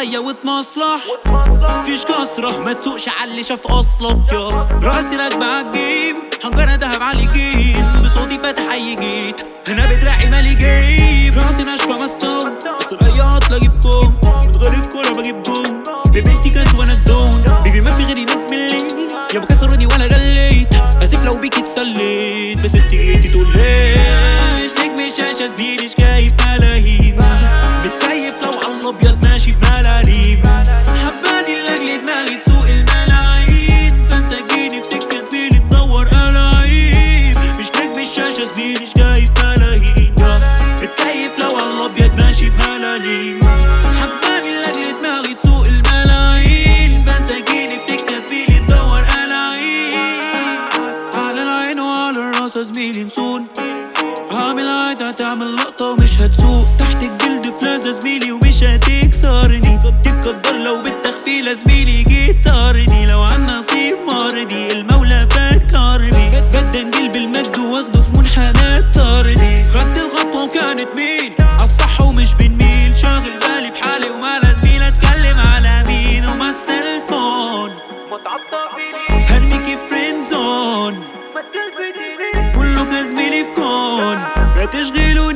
عليا واتمصلح فيش كسرة ما تسوقش على اللي شاف اصلك يا راسي راكبة عالجيم حنجرة دهب علي جيم بصوتي فاتح اي جيت انا بدراعي مالي جيب راسي ناشفة مستون بس الرياض لا اجيب جون من غير الكورة بجيب جون ببنتي كاس وانا الدون بيبي ما في غيري 100 ملي يا بكسروني ولا جليت اسف لو بيكي اتسليت بس انت جيتي تقول ليش نجم الشاشة زميلي جايب ملايين متكيف لو على الابيض ماشي بملاليم حباني لاجل دماغي تسوق الملايين فانسجيني في سكة زميلي تدور قلايين مش نجم الشاشة زميلي جايب ملايين متكيف لو على الابيض ماشي بملاليم حباني لاجل دماغي تسوق الملايين فانسجيني في سكة زميلي تدور قلايين على العين وعلى الراس يا زميلي نسون عامل عادة تعمل لقطة ومش هتسوق تحت الجلد فلاس يا زميلي ومش هتكسرني قد تقدر لو بالتخفيل يا زميلي جيت طارني لو عن نصيب مرضي المولى فكرني جد جد انجيل بالمجد واخده في منحنى طاردي خدت الخطوة وكانت مين عالصح ومش بنميل شاغل بالي بحالي ومالا زميل اتكلم على مين وما السلفون ما تعطفيني هرميكي فريند زون ما تلفتيني كله كزميلي في كون لا تشغلوني